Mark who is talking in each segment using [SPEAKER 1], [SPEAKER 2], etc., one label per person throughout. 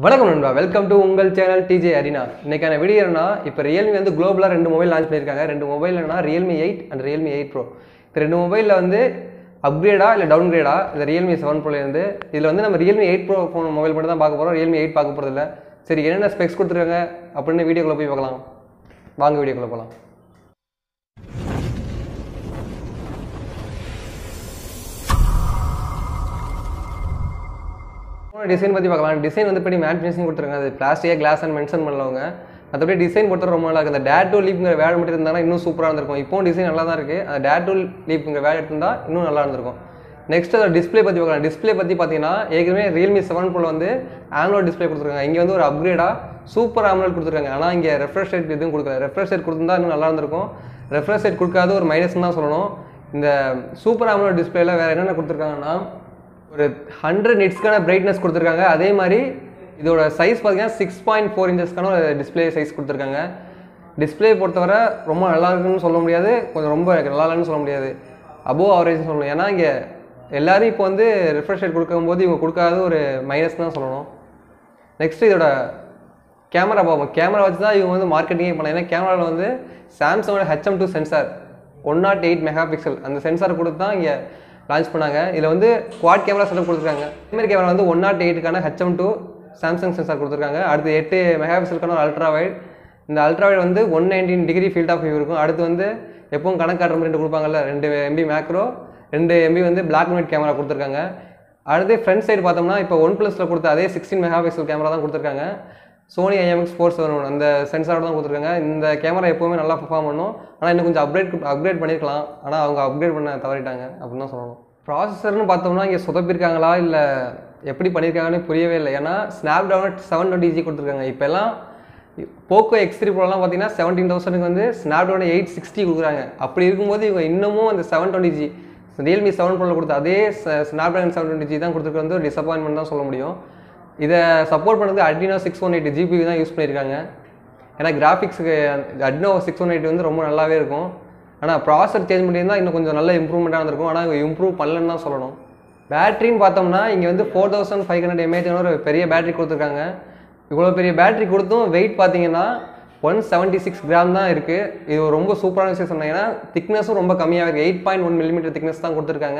[SPEAKER 1] வணக்கம் நண்பா welcome to உங்கள் சேனல் டிஜே அரினா இன்னைக்கான வீடியோ என்னன்னா இப்போ ரியல்மி வந்து குளோபலாக ரெண்டு மொபைல் லான்ச் பண்ணியிருக்காங்க ரெண்டு மொபைல் என்னன்னா Realme eight and Realme eight Pro இந்த ரெண்டு மொபைலில் வந்து அப்கிரேடா இல்லை டவுன் கிரேடா இந்த ரியல்மி செவன் ப்ரோலேருந்து இதில் வந்து நம்ம Realme eight Pro phone mobile மட்டும் தான் பார்க்க போகிறோம் ரியல்மி எயிட் பார்க்க போகிறது இல்லை சரி என்னென்ன ஸ்பெக்ஸ் கொடுத்துருக்காங்க அப்படின்னு வீடியோக்குள்ளே போய் பார்க்கலாம் வாங்க வீடியோக்குள்ளே போகலாம் டிசைன் பற்றி பார்க்கலாம் டிசைன் வந்து எப்படி மேட் ஃபினிஷிங் கொடுத்துருக்காங்க அது பிளாஸ்டிக்காக கிளாஸ் அண்ட் மென்ஷன் பண்ணலவங்க மற்றபடி டிசைன் பொறுத்தவரை ரொம்ப நல்லா இருக்குது அந்த டேட் டூ லீப்ங்கிற வேலை மட்டும் இருந்தாங்கன்னா இன்னும் சூப்பராக இருந்திருக்கும் இப்போ டிசைன் நல்லா தான் இருக்குது அந்த டேட் டூ லீப்ங்கிற வேலை எடுத்திருந்தா இன்னும் நல்லா இருந்திருக்கும் நெக்ஸ்ட் அதோட டிஸ்ப்ளே பற்றி பார்க்கலாம் டிஸ்ப்ளே பற்றி பார்த்தீங்கன்னா ஏற்கனவே ரியல்மி செவன் ப்ரோல வந்து ஆம்லோட் டிஸ்ப்ளே கொடுத்துருக்காங்க இங்கே வந்து ஒரு அப்கிரேடாக சூப்பர் ஆம்லோட் கொடுத்துருக்காங்க ஆனால் இங்கே ரெஃப்ரெஷ் ரேட் எதுவும் கொடுக்கல ரெஃப்ரெஷ் ரேட் கொடுத்துருந்தா இன்னும் நல்லா இருந்திருக்கும் ரெஃப்ரெஷ் ரேட் கொடுக்காத ஒரு மைனஸ் தான் சொல்லணும் இந்த சூப்பர் ஆம்லோட் டிஸ்பிளேல வேறு என்னென்ன கொடுத்துருக்காங்கன்னா ஒரு ஹண்ட்ரட் நிட்ஸ்க்கான பிரைட்னஸ் கொடுத்துருக்காங்க அதே மாதிரி இதோட சைஸ் பார்த்தீங்கன்னா சிக்ஸ் பாயிண்ட் ஃபோர் இன்ச்சஸ்க்கான ஒரு டிஸ்பிளே சைஸ் கொடுத்துருக்காங்க டிஸ்பிளே பொறுத்தவரை ரொம்ப நல்லா இருக்குன்னு சொல்ல முடியாது கொஞ்சம் ரொம்ப நல்லா இல்லைன்னு சொல்ல முடியாது அபோவ் ஆவரேஜ்னு சொல்லணும் ஏன்னா இங்கே எல்லாரும் இப்போ வந்து ரிஃப்ரெஷ் ரேட் கொடுக்கும்போது இவங்க கொடுக்காத ஒரு மைனஸ் தான் சொல்லணும் நெக்ஸ்ட் இதோட கேமரா பார்ப்போம் கேமரா வச்சு தான் இவங்க வந்து மார்க்கெட்டிங்கே பண்ணலாம் ஏன்னா கேமராவில் வந்து சாம்சங்கோட HM two sensor one nought eight megapixel அந்த சென்சார் கொடுத்து தான் இங்கே லான்ச் பண்ணாங்க இதில் வந்து குவாட் கேமரா செட்டப் கொடுத்துருக்காங்க பிரைமரி கேமரா வந்து ஒன் நாட் எயிட்டுக்கான ஹெச்எம் டூ சாம்சங் சென்சார் கொடுத்துருக்காங்க அடுத்து எட்டு மெகா பிக்சலுக்கான ஒரு அல்ட்ரா வைட் இந்த அல்ட்ரா வைட் வந்து one nineteen degree field of view இருக்கும் அடுத்து வந்து எப்பவும் கணக்கு காட்டுற மாதிரி ரெண்டு கொடுப்பாங்கல்ல ரெண்டு எம்பி மேக்ரோ ரெண்டு எம்பி வந்து பிளாக் அண்ட் ஒயிட் கேமரா கொடுத்துருக்காங்க அடுத்து ஃப்ரண்ட் சைடு பார்த்தோம்னா இப்போ ஒன் ப்ளஸில் கொடுத்த அதே சிக்ஸ்டீன் மெகா பிக்சல் கேமரா தான் கொடுத்துருக்காங்க Sony IMX four seven one அந்த சென்சாரோட தான் கொடுத்துருக்காங்க இந்த கேமரா எப்போவுமே நல்லா பர்ஃபார்ம் பண்ணும் ஆனால் இன்னும் கொஞ்சம் அப்கிரேட் அப்கிரேட் பண்ணியிருக்கலாம் ஆனால் அவங்க அப்கிரேட் பண்ண தவறிட்டாங்க அப்படின்னு தான் சொல்லணும் ப்ராசஸர்னு பார்த்தோம்னா இங்கே சொதப்பிருக்காங்களா இல்லை எப்படி பண்ணியிருக்காங்கன்னு புரியவே இல்லை ஏன்னா Snapdragon seven twenty G கொடுத்துருக்காங்க இப்போல்லாம் போக்கோ எக்ஸ் த்ரீ ப்ரோலாம் பார்த்தீங்கன்னா செவன்டீன் தௌசண்ட்க்கு வந்து ஸ்னாப் ட்ராகன் எயிட் சிக்ஸ்டி கொடுக்குறாங்க அப்படி இருக்கும்போது இவங்க இன்னமும் அந்த seven twenty G Realme seven ப்ரோவில் கொடுத்த அதே Snapdragon seven twenty G தான் கொடுத்துருக்கு வந்து ஒரு டிசப்பாயின்மெண்ட் தான் சொல்ல முடியும் இதை சப்போர்ட் பண்ணுறது Adreno six one eight GB தான் யூஸ் பண்ணியிருக்காங்க ஏன்னா கிராஃபிக்ஸுக்கு அட்னோ சிக்ஸ் ஒன் எயிட் வந்து ரொம்ப நல்லாவே இருக்கும் ஆனால் ப்ராசர் சேஞ்ச் பண்ணியிருந்தால் இன்னும் கொஞ்சம் நல்ல இம்ப்ரூவ்மெண்ட்டாக இருந்திருக்கும் ஆனால் இவங்க இம்ப்ரூவ் பண்ணலன்னு தான் சொல்லணும் பேட்டரின்னு பார்த்தோம்னா இங்கே வந்து four thousand five hundred mAh ஒரு பெரிய பேட்டரி கொடுத்துருக்காங்க இவ்வளோ பெரிய பேட்டரி கொடுத்தும் வெயிட் பார்த்தீங்கன்னா ஒன் செவன்ட்டி சிக்ஸ் கிராம் தான் இருக்குது இது ஒரு ரொம்ப சூப்பரான விஷயம் சொன்னீங்கன்னா திக்னஸும் ரொம்ப கம்மியாக இருக்குது eight point one millimetre thickness தான் கொடுத்துருக்காங்க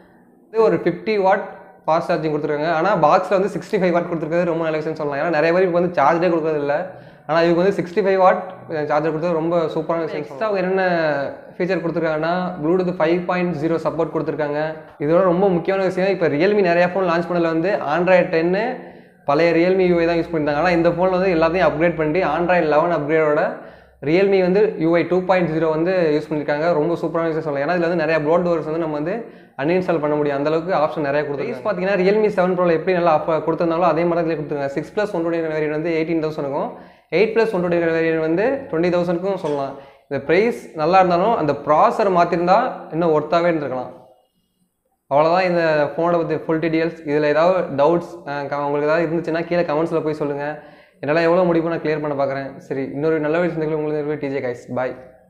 [SPEAKER 1] இது ஒரு ஃபிஃப்டி வாட் ஃபாஸ்ட் சார்ஜிங் கொடுத்துருக்காங்க ஆனால் பாக்ஸில் வந்து சிக்ஸ்டி ஃபைவ் வாட் கொடுத்துருக்கிறது ரொம்ப நல்ல விஷயம் சொல்லலாம் ஏன்னா நிறைய பேர் இப்போ வந்து சார்ஜே கொடுக்குறது இல்லை ஆனால் இவங்க வந்து சிக்ஸ்டி ஃபைவ் வாட் சார்ஜர் கொடுத்தது ரொம்ப சூப்பரான விஷயம் எக்ஸ்ட்ரா என்னென்ன ஃபீச்சர் கொடுத்துருக்காங்கன்னா Bluetooth five point zero support கொடுத்துருக்காங்க இதோட ரொம்ப முக்கியமான விஷயம் இப்போ ரியல்மி நிறையா ஃபோன் லான்ச் பண்ணதில் வந்து ஆண்ட்ராய்ட் டென்னு பழைய ரியல்மி யூஐ தான் யூஸ் பண்ணியிருந்தாங்க ஆனால் இந்த ஃபோனில் வந்து எல்லாத்தையும் அப்கிரேட் பண்ணி ஆண்ட்ராய்ட் லெவன் அப்கிரேடோட ரியல்மி வந்து யூஐ டூ பாயிண்ட் ஜீரோ வந்து யூஸ் பண்ணியிருக்காங்க ரொம்ப சூப்பரான விஷயம் சொல்லலாம் ஏன்னா இதில் வந்து நிறைய ப்ளோட் டோர்ஸ் வந்து நம்ம வந்து அன்இன்ஸ்டால் பண்ண முடியும் அந்தளவுக்கு ஆப்ஷன் நிறைய கொடுத்துருக்கு பார்த்தீங்கன்னா ரியல்மி செவன் ப்ரோவில் எப்படி நல்லா அப்போ கொடுத்துருந்தாலும் அதே மாதிரி இதில் கொடுத்துருக்காங்க six plus one twenty variant வந்து எயிட்டீன் தௌசண்ட்க்கும் eight plus one twenty variant வந்து டுவெண்ட்டி தௌசண்ட்க்கும் சொல்லலாம் இந்த ப்ரைஸ் நல்லா இருந்தாலும் அந்த ப்ராசர் மாற்றிருந்தா இன்னும் ஒர்த்தாகவே இருந்திருக்கலாம் அவ்வளோதான் இந்த ஃபோனோட பற்றி ஃபுல் டீட்டெயில்ஸ் இதில் ஏதாவது டவுட்ஸ் உங்களுக்கு ஏதாவது இருந்துச்சுன்னா கீழே கமெண்ட்ஸில் போய் சொல்லுங்கள் என்னால் எவ்வளோ முடியுமோ நான் கிளியர் பண்ண பார்க்குறேன் சரி இன்னொரு நல்ல விஷயத்துக்கு உங்களுக்கு டிஜே கைஸ் பாய்